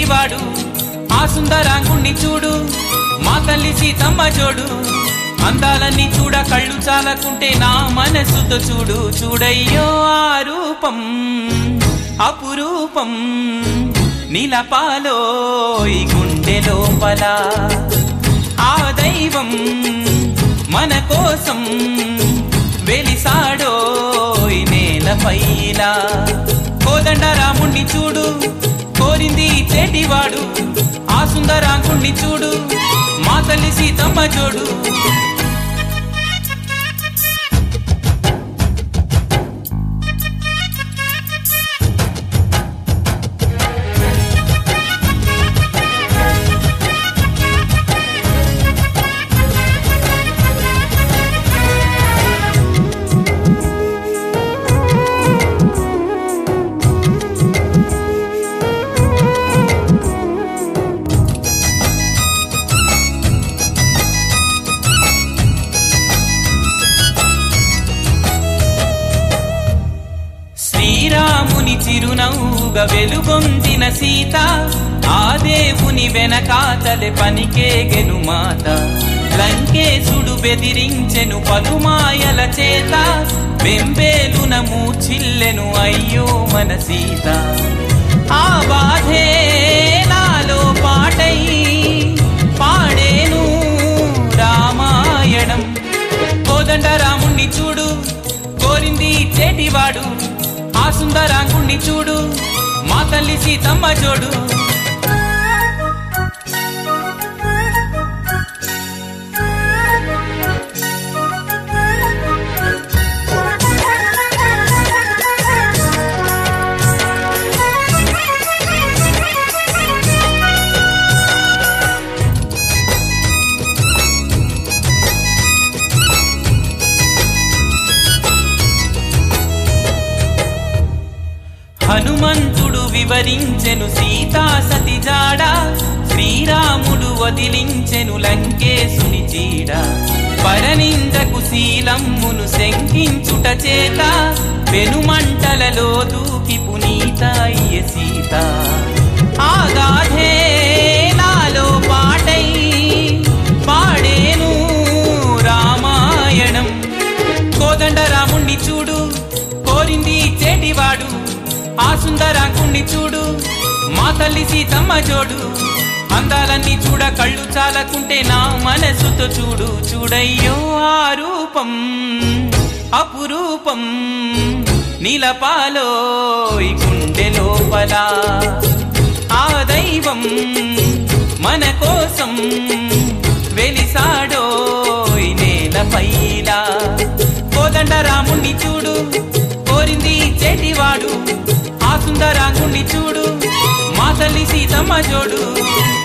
చేటివాడు ఆ సుందరాంగుణ్ణి చూడు మా తల్లి సీతమ్మ జోడు అందాలన్నీ చూడ కళ్ళు చాలకుంటే నా మనసుతో చూడు చూడయ్యో ఆ రూపం అపురూపం నీలపాలో ఈ గుండె లోపల ఆ దైవం మన కోసం వెలిసాడో ఈ నేలపైన కోదండ రాముణ్ణి చూడు కోరింది చేటివాడు ఆ సుందరాంగుణ్ణి చూడు మా తల్లి సీతమ్మ జోడు శ్రీరాముని చిరునవ్వుగా వెలుగొందిన సీత ఆ దేవుని వెనకాతలె పనికేగెను మాత లంకేశుడు బెదిరించెను పలుమాయల చేత వెంబేలున మూచిల్లెను అయ్యో మన సీత ఆ బాధే నాలో పాటై పాడేను రామాయణం కోదండ రాముణ్ణి చూడు కోరింది చేటివాడు ఆ సుందరాంగుణ్ణి చూడు మా తల్లి సీతమ్మ జోడు హనుమంతుడు వివరించెను సీతా సతి జాడ శ్రీరాముడు వదిలించెను లంకేశుని చీడ పరనిందకు శీలమ్మును శంకించుట చేత పెనుమంటలలో దూకి పునీత అయ్య సీత ఆ గాథే నాలో పాటై పాడేను రామాయణం కోదండ రాముణ్ణి చూడు కోరింది చేటివాడు ఆ సుందరాంగుణ్ణి చూడు మా తల్లి సీతమ్మ జోడు అందాలన్నీ చూడ కళ్ళు చాలకుంటే నా మనసుతో చూడు చూడయ్యో ఆ రూపం అపురూపం నీలపాలో ఈ గుండె లోపల ఆ దైవం మన కోసం వెలిసాడో ఈ నేలపైన కోదండ రాముణ్ణి చూడు కోరింది చేటివాడు ఆ సుందరాంగుణ్ణి చూడు మా తల్లి సీతమ్మ జోడు